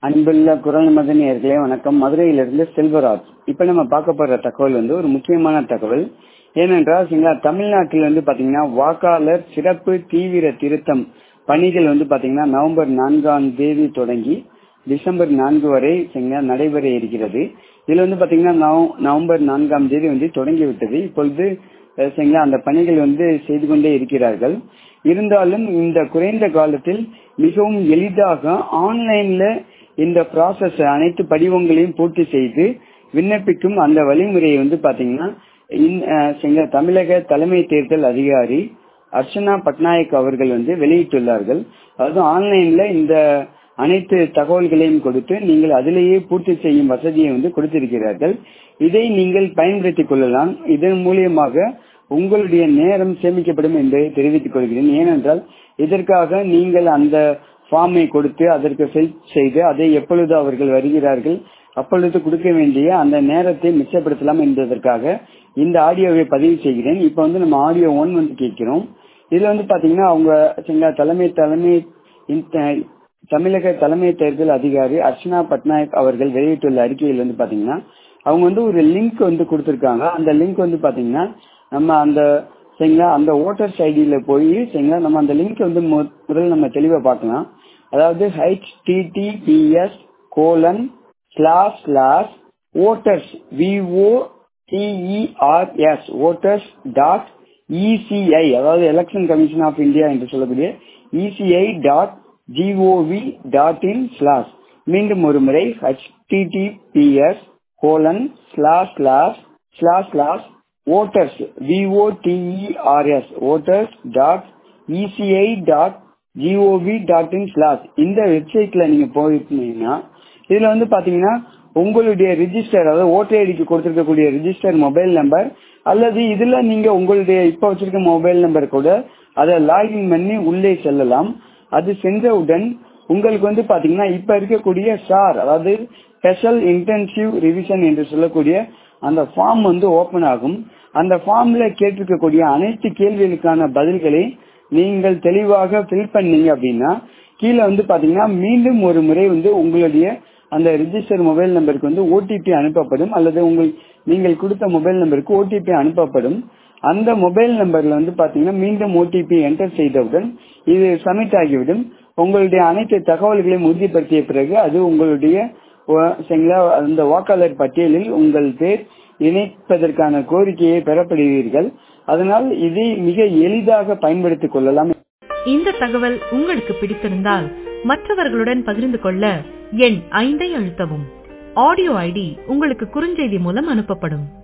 அன்புள்ள குரல் மதனியர்களே வணக்கம் மதுரையிலிருந்து செல்வராஜ் இப்ப நம்ம பார்க்க போற தகவல் வந்து ஒரு முக்கியமான தகவல் ஏனென்றால் சரிங்களா தமிழ்நாட்டில் வந்து பாத்தீங்கன்னா வாக்காளர் சிறப்பு தீவிர திருத்தம் பணிகள் வந்து பாத்தீங்கன்னா நவம்பர் நான்காம் தேதி தொடங்கி டிசம்பர் நான்கு வரை சரிங்களா நடைபெற இருக்கிறது இதுல வந்து பாத்தீங்கன்னா நவ- நவம்பர் நான்காம் தேதி வந்து தொடங்கி விட்டது இப்பொழுது அஹ், சரிங்களா அந்த பணிகள் வந்து செய்து கொண்டே இருக்கிறார்கள் இருந்தாலும் இந்த குறைந்த காலத்தில் மிகவும் எளிதாக ஆன்லைன்ல இந்த ப்ராசஸ் அனைத்து படிவங்களையும் பூர்த்தி செய்து விண்ணப்பிக்கும் அந்த வழிமுறையை வந்து பாத்தீங்கன்னா இந்த, அஹ், சரிங்களா, தமிழக தலைமை தேர்தல் அதிகாரி அர்ச்சனா பட்நாயக் அவர்கள் வந்து வெளியிட்டுள்ளார்கள் அதாவது ஆன்லைன்ல இந்த அனைத்து தகவல்களையும் கொடுத்து நீங்கள் அதிலேயே பூர்த்தி செய்யும் வசதியை வந்து கொடுத்திருக்கிறார்கள் இதை நீங்கள் பயன்படுத்திக் கொள்ளலாம் இதன் மூலியமாக உங்களுடைய நேரம் சேமிக்கப்படும் என்பதை தெரிவித்துக் கொள்கிறேன் ஏனென்றால் இதற்காக நீங்கள் அந்த ஃபார்மை கொடுத்து அதற்கு ஃபில் செய்து அதை எப்பொழுது அவர்கள் வருகிறார்கள் அப்பொழுது கொடுக்க வேண்டிய அந்த நேரத்தை மிச்சப்படுத்தலாம் என்பதற்காக இந்த ஆடியோவை பதிவு செய்கிறேன் இப்ப வந்து நம்ம ஆடியோ ஒன் வந்து கேட்கிறோம் இதுல வந்து பாத்தீங்கன்னா அவங்க சரிங்களா, தலைமை தலைமை இந்த- தமிழக தலைமை தேர்தல் அதிகாரி அர்ச்சனா பட்நாயக் அவர்கள் வெளியிட்டுள்ள அறிக்கையில் வந்து பாத்தீங்கன்னா அவங்க வந்து ஒரு லிங்க் வந்து கொடுத்திருக்காங்க அந்த லிங்க் வந்து பாத்தீங்கன்னா நம்ம அந்த சரிங்களா அந்த ஓட்டர்ஸ் ஐடியில போய் சரிங்களா நம்ம அந்த லிங்க் வந்து மு- முதல்ல நம்ம தெளிவா பார்க்கலாம் அதாவது HTTPS colon slash slash voters V O T E R S voters dot ECI அதாவது எலெக்ஷன் கமிஷன் ஆஃப் இந்தியா என்று சொல்லக்கூடிய ECI dot G O V dot in slash மீண்டும் ஒரு முறை HTTPS colon slash slash slash slash voters V O T E R S voters dot ECI dot G O V dot in slash இந்த வெப்சைட்ல நீங்க போயிருந்தீங்கன்னா இதுல வந்து பாத்தீங்கன்னா உங்களுடைய ரிஜிஸ்டர் அதாவது ஓட்டர் ஐடிக்கு கொடுத்திருக்கக்கூடிய ரிஜிஸ்டர் மொபைல் நம்பர் அல்லது இதுல நீங்க உங்களுடைய இப்ப வச்சிருக்க மொபைல் நம்பர் கூட அதை லாகின் பண்ணி உள்ளே செல்லலாம் அது சென்றவுடன் உங்களுக்கு வந்து பாத்தீங்கன்னா இப்ப இருக்கக்கூடிய சார் அதாவது ஸ்பெஷல் இன்டென்சிவ் ரிவிஷன் என்று சொல்லக்கூடிய அந்த ஃபார்ம் வந்து ஓபன் ஆகும் அந்த ஃபார்ம்ல கேட்டிருக்கக்கூடிய அனைத்து கேள்விகளுக்கான பதில்களை நீங்கள் தெளிவாக ஃபில் பண்ணீங்க அப்படின்னா கீழே வந்து பாத்தீங்கன்னா மீண்டும் ஒரு முறை வந்து உங்களுடைய அந்த ரிஜிஸ்டர் மொபைல் நம்பருக்கு வந்து ஓடிபி அனுப்பப்படும் அல்லது உங்கள் நீங்கள் கொடுத்த மொபைல் நம்பருக்கு ஓடிபி அனுப்பப்படும் அந்த மொபைல் நம்பர்ல வந்து பாத்தீங்கன்னா மீண்டும் ஓடிபி என்டர் செய்தவுடன் இது சப்மிட் ஆகிவிடும் உங்களுடைய அனைத்து தகவல்களையும் உறுதிப்படுத்திய பிறகு அது உங்களுடைய வ- சரிங்களா அந்த வாக்காளர் பட்டியலில் உங்கள் பேர் இணைப்பதற்கான கோரிக்கையை பெறப்படுவீர்கள் அதனால் இதை மிக எளிதாக பயன்படுத்திக் கொள்ளலாம் இந்த தகவல் உங்களுக்கு பிடித்திருந்தால் மற்றவர்களுடன் பகிர்ந்து கொள்ள எண் ஐந்தை அழுத்தவும் ஆடியோ ஐடி உங்களுக்கு குறுஞ்செய்தி மூலம் அனுப்பப்படும்